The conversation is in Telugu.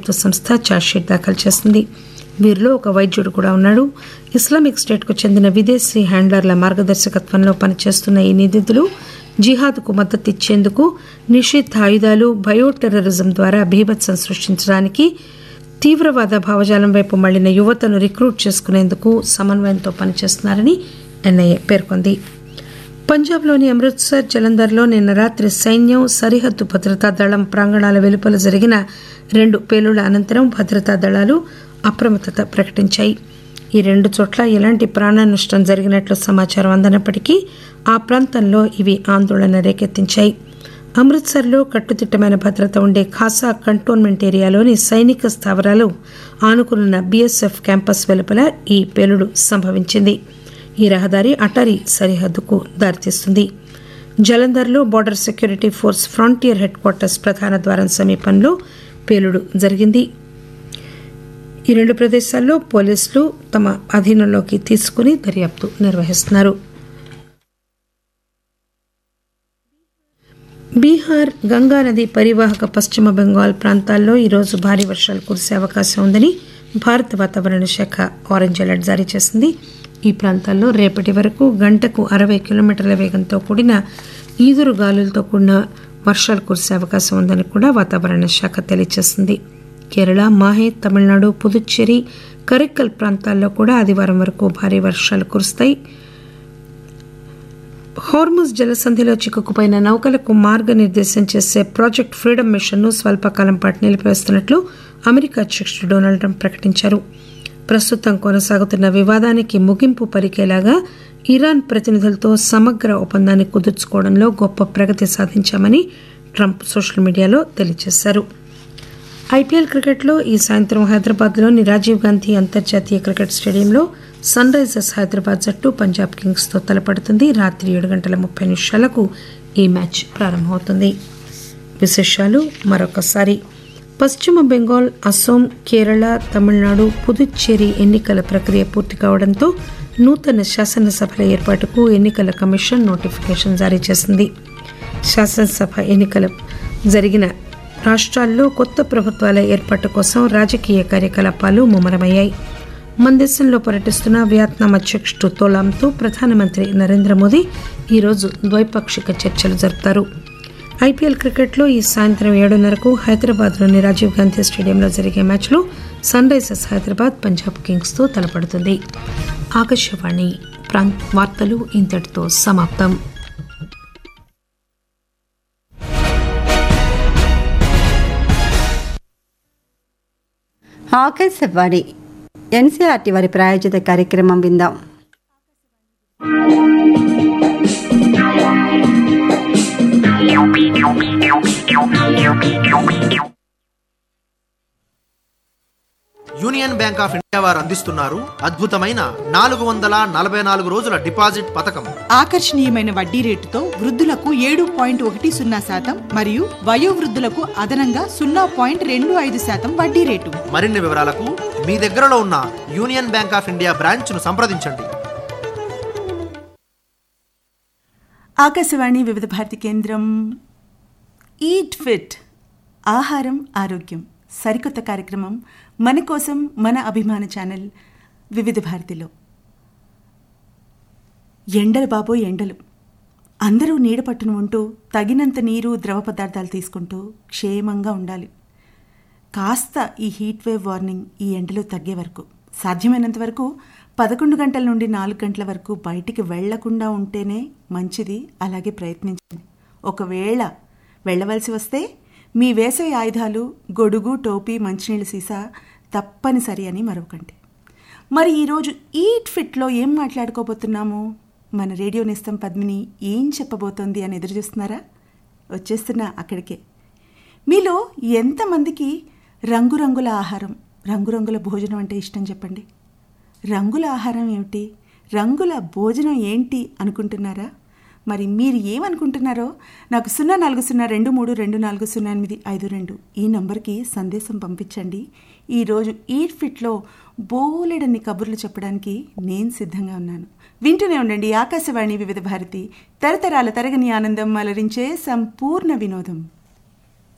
దర్యాప్తు సంస్థ ఛార్జ్షీట్ దాఖలు చేసింది వీరిలో ఒక వైద్యుడు కూడా ఉన్నాడు ఇస్లామిక్ స్టేట్కు చెందిన విదేశీ హ్యాండ్లర్ల మార్గదర్శకత్వంలో పనిచేస్తున్న ఈ నిందితులు జిహాద్కు మద్దతు ఇచ్చేందుకు నిషిద్ధ ఆయుధాలు బయో టెర్రరిజం ద్వారా బీభత్సం సృష్టించడానికి తీవ్రవాద భావజాలం వైపు మళ్లిన యువతను రిక్రూట్ చేసుకునేందుకు సమన్వయంతో పనిచేస్తున్నారని ఎన్ఐఏ పేర్కొంది పంజాబ్లోని అమృత్సర్ జలంధర్లో నిన్న రాత్రి సైన్యం సరిహద్దు భద్రతా దళం ప్రాంగణాల వెలుపల జరిగిన రెండు పేలుళ్ల అనంతరం భద్రతా దళాలు అప్రమత్తత ప్రకటించాయి ఈ రెండు చోట్ల ఎలాంటి ప్రాణ నష్టం జరిగినట్లు సమాచారం అందనప్పటికీ ఆ ప్రాంతంలో ఇవి ఆందోళన రేకెత్తించాయి అమృత్సర్లో కట్టుదిట్టమైన భద్రత ఉండే ఖాసా కంటోన్మెంట్ ఏరియాలోని సైనిక స్థావరాలు ఆనుకున్న బీఎస్ఎఫ్ క్యాంపస్ వెలుపల ఈ పేలుడు సంభవించింది ఈ రహదారి అటరీ సరిహద్దుకు దారితీస్తుంది జలంధర్లో border security force frontier headquarters ప్రధాన ద్వారం సమీపంలో పేలుడు జరిగింది ఈ రెండు ప్రదేశాల్లో పోలీసులు తమ అధీనంలోకి తీసుకుని దర్యాప్తు నిర్వహిస్తున్నారు బీహార్ గంగా నది పరివాహక పశ్చిమ బెంగాల్ ప్రాంతాల్లో ఈరోజు భారీ వర్షాలు కురిసే అవకాశం ఉందని భారత వాతావరణ శాఖ ఆరెంజ్ అలర్ట్ జారీ చేసింది ఈ ప్రాంతాల్లో రేపటి వరకు గంటకు అరవై కిలోమీటర్ల వేగంతో కూడిన ఈదురు గాలులతో కూడిన వర్షాలు కురిసే అవకాశం ఉందని కూడా వాతావరణ శాఖ తెలియజేసింది కేరళ మాహే తమిళనాడు పుదుచ్చేరి కరిక్కల్ ప్రాంతాల్లో కూడా ఆదివారం వరకు భారీ వర్షాలు కురుస్తాయి హార్ముజ్ జలసంధిలో చిక్కుకుపోయిన నౌకలకు మార్గనిర్దేశం చేసే ప్రాజెక్ట్ ఫ్రీడమ్ మిషన్ను స్వల్పకాలం పాటు నిలిపివేస్తున్నట్లు అమెరికా అధ్యక్షుడు డొనాల్డ్ ట్రంప్ ప్రకటించారు ప్రస్తుతం కొనసాగుతున్న వివాదానికి ముగింపు పరికేలాగా ఇరాన్ ప్రతినిధులతో సమగ్ర ఒప్పందాన్ని కుదుర్చుకోవడంలో గొప్ప ప్రగతి సాధించామని ట్రంప్ సోషల్ మీడియాలో తెలియజేశారు ఐపీఎల్ క్రికెట్లో ఈ సాయంత్రం హైదరాబాద్లోని రాజీవ్ గాంధీ అంతర్జాతీయ క్రికెట్ స్టేడియంలో సన్ రైజర్స్ హైదరాబాద్ జట్టు పంజాబ్ కింగ్స్తో తలపడుతుంది రాత్రి ఏడు గంటల ముప్పై నిమిషాలకు ఈ మ్యాచ్ ప్రారంభమవుతుంది విశేషాలు మరొకసారి పశ్చిమ బెంగాల్ అస్సోం కేరళ తమిళనాడు పుదుచ్చేరి ఎన్నికల ప్రక్రియ పూర్తి కావడంతో నూతన శాసనసభల ఏర్పాటుకు ఎన్నికల కమిషన్ నోటిఫికేషన్ జారీ చేసింది శాసనసభ ఎన్నికలు జరిగిన రాష్ట్రాల్లో కొత్త ప్రభుత్వాల ఏర్పాటు కోసం రాజకీయ కార్యకలాపాలు ముమ్మరమయ్యాయి మన దేశంలో పర్యటిస్తున్న వియత్నాం అధ్యక్షుడు తోలాంతో ప్రధానమంత్రి నరేంద్ర మోదీ ఈరోజు ద్వైపాక్షిక చర్చలు జరుపుతారు ఐపీఎల్ క్రికెట్లో ఈ సాయంత్రం ఏడున్నరకు హైదరాబాద్లోని రాజీవ్ గాంధీ స్టేడియంలో జరిగే మ్యాచ్లో సన్ రైజర్స్ హైదరాబాద్ పంజాబ్ కింగ్స్తో తలపడుతుంది ఆకాశవాణి ప్రాంత వార్తలు ఇంతటితో సమాప్తం ఆకాశవాణి ఎన్సీఆర్టీ వారి ప్రాయోజిత కార్యక్రమం విందాం యూనియన్ బ్యాంక్ ఆఫ్ ఇండియా వారు అందిస్తున్నారు అద్భుతమైన నాలుగు వందల నలభై నాలుగు రోజుల డిపాజిట్ పథకం ఆకర్షణీయమైన వడ్డీ రేటుతో వృద్ధులకు ఏడు పాయింట్ ఒకటి సున్నా శాతం మరియు వయోవృద్ధులకు అదనంగా సున్నా పాయింట్ రెండు ఐదు శాతం వడ్డీ రేటు మరిన్ని వివరాలకు మీ దగ్గరలో ఉన్న యూనియన్ బ్యాంక్ ఆఫ్ ఇండియా బ్రాంచ్ను సంప్రదించండి ఆకాశవాణి వివిధ భారతి కేంద్రం ఈట్ ఫిట్ ఆహారం ఆరోగ్యం సరికొత్త కార్యక్రమం మన కోసం మన అభిమాన ఛానల్ వివిధ భారతిలో ఎండలు బాబోయ్ ఎండలు అందరూ నీడ పట్టును ఉంటూ తగినంత నీరు ద్రవ పదార్థాలు తీసుకుంటూ క్షేమంగా ఉండాలి కాస్త ఈ హీట్ వేవ్ వార్నింగ్ ఈ ఎండలు తగ్గే వరకు సాధ్యమైనంత వరకు పదకొండు గంటల నుండి నాలుగు గంటల వరకు బయటికి వెళ్లకుండా ఉంటేనే మంచిది అలాగే ప్రయత్నించండి ఒకవేళ వెళ్ళవలసి వస్తే మీ వేసవి ఆయుధాలు గొడుగు టోపీ మంచినీళ్ళ సీసా తప్పనిసరి అని మరొకండి మరి ఈరోజు ఈట్ ఫిట్లో ఏం మాట్లాడుకోబోతున్నాము మన రేడియో నేస్తం పద్మిని ఏం చెప్పబోతోంది అని ఎదురు చూస్తున్నారా వచ్చేస్తున్నా అక్కడికే మీలో ఎంతమందికి రంగురంగుల ఆహారం రంగురంగుల భోజనం అంటే ఇష్టం చెప్పండి రంగుల ఆహారం ఏమిటి రంగుల భోజనం ఏంటి అనుకుంటున్నారా మరి మీరు ఏమనుకుంటున్నారో నాకు సున్నా నాలుగు సున్నా రెండు మూడు రెండు నాలుగు సున్నా ఎనిమిది ఐదు రెండు ఈ నంబర్కి సందేశం పంపించండి ఈరోజు ఈట్ ఫిట్లో బోలెడన్ని కబుర్లు చెప్పడానికి నేను సిద్ధంగా ఉన్నాను వింటూనే ఉండండి ఆకాశవాణి వివిధ భారతి తరతరాల తరగని ఆనందం అలరించే సంపూర్ణ వినోదం